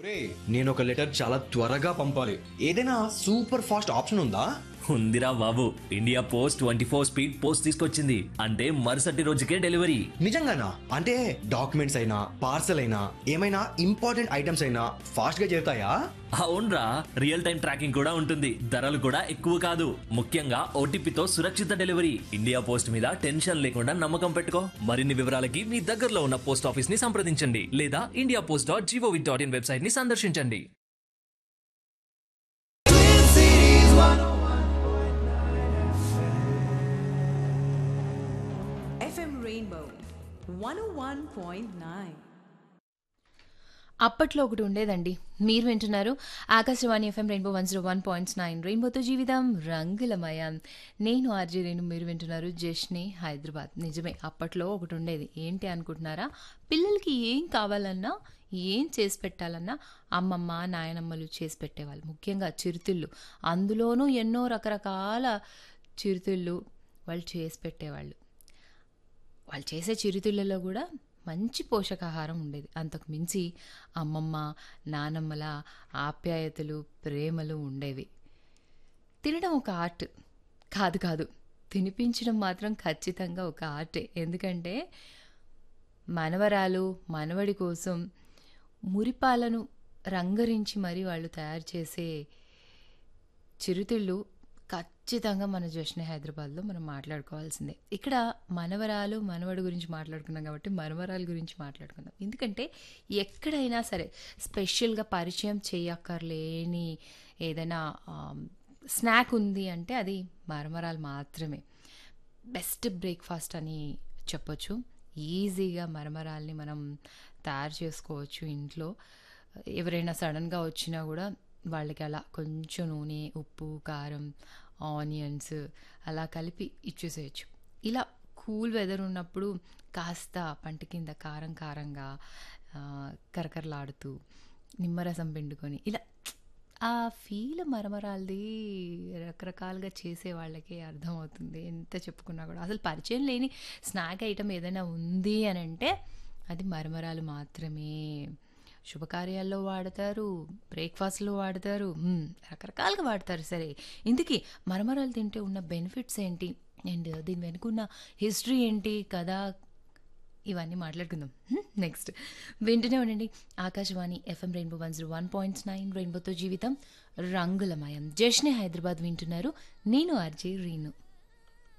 ఒరే నేను ఒక లెటర్ చాలా త్వరగా పంపాలి ఏదైనా సూపర్ ఫాస్ట్ ఆప్షన్ ఉందా ఉందిరా బాబు India post twenty four speed post తీసుకొచ్చింది అంటే మరుసటి రోజుకే డెలివరీ నిజంగానా అంటే డాక్యుమెంట్స్ అయినా పార్సల్ అయినా ఏమైనా ఇంపార్టెంట్ ఐటమ్స్ అయినా ఫాస్ట్ గా చేరుతాయా అవునరా రియల్ టైం ట్రాకింగ్ కూడా ఉంటుంది ధరలు కూడా ఎక్కువ కాదు ముఖ్యంగా ఓటీపీతో సురక్షిత డెలివరీ ఇండియా పోస్ట్ మీద టెన్షన్ లేకుండా నమ్మకం పెట్టుకో మరిన్ని వివరాలకి మీ దగ్గరలో ఉన్న పోస్ట్ ఆఫీస్ ని సంప్రదించండి లేదా India post dot G O V dot in website ని సందర్శించండి FM Rainbow 101.9. అప్పట్లో ఒకటి ఉండేదండి మీరు వింటున్నారు Akashvani FM rainbow one zero one points nine రెయిన్బోతో జీవితం రంగులమయం నేను ఆర్జీ రేణు మీరు వింటున్నారు జష్ని హైదరాబాద్ నిజమే అప్పట్లో ఒకటి ఉండేది ఏంటి అనుకుంటున్నారా పిల్లలకి ఏం కావాలన్నా ఏం చేసి పెట్టాలన్నా అమ్మమ్మ నాయనమ్మలు చేసి పెట్టేవాళ్ళు ముఖ్యంగా చిరుతిళ్ళు అందులోనూ ఎన్నో రకరకాల చిరుతిళ్ళు వాళ్ళు చేసి పెట్టేవాళ్ళు వాళ్ళు చేసే చిరుతిళ్ళలో కూడా మంచి పోషకాహారం ఉండేది అంతకు మించి అమ్మమ్మ నానమ్మల ఆప్యాయతలు ప్రేమలు ఉండేవి తినడం ఒక ఆర్ట్ కాదు కాదు తినిపించడం మాత్రం ఖచ్చితంగా ఒక ఆర్టే ఎందుకంటే మనవరాలు మనవడి కోసం మురిపాలను రంగరించి మరీ వాళ్ళు తయారు చేసే చిరుతిళ్ళు ఖచ్చితంగా మన జశ్నే హైదరాబాద్లో మనం మాట్లాడుకోవాల్సిందే ఇక్కడ మనవరాలు మనవడు గురించి మాట్లాడుకున్నాం కాబట్టి మనవరాలు గురించి మాట్లాడుకుందాం ఎందుకంటే ఎక్కడైనా సరే స్పెషల్గా పరిచయం చేయక్కర్లేని ఏదైనా స్నాక్ ఉంది అంటే అది మరమరాలు మాత్రమే బెస్ట్ బ్రేక్ఫాస్ట్ అని చెప్పొచ్చు ఈజీగా మరమరాల్ని మనం తయారు చేసుకోవచ్చు ఇంట్లో ఎవరైనా సడన్గా వచ్చినా కూడా వాళ్ళకి అలా కొంచెం నూనె ఉప్పు కారం ఆనియన్స్ అలా కలిపి ఇచ్చేసేయచ్చు ఇలా కూల్ వెదర్ ఉన్నప్పుడు కాస్త పంట కింద కారం కారంగా ఆ, కరకరలాడుతూ నిమ్మరసం పిండుకొని ఇలా ఆ ఫీల్ మరమరాలది రకరకాలుగా చేసే వాళ్ళకి అర్థమవుతుంది ఎంత చెప్పుకున్నా కూడా అసలు పరిచయం లేని స్నాక్ ఐటమ్ ఏదైనా ఉంది అని అంటే అది మరమరాలు మాత్రమే శుభకార్యాల్లో వాడతారు బ్రేక్ఫాస్ట్లో వాడతారు మ్మ్, రకరకాలుగా వాడతారు సరే ఇందుకీ మరమరాలు తింటే ఉన్న బెనిఫిట్స్ ఏంటి అండ్ దీని వెనుకున్న హిస్టరీ ఏంటి కదా ఇవన్నీ మాట్లాడుకుందాం నెక్స్ట్ వింటూనే ఉండండి Akashvani FM rainbow one zero one point nine రెయిన్బోతో జీవితం రంగులమయం జష్నే హైదరాబాద్ వింటున్నారు నేను ఆర్జే రీను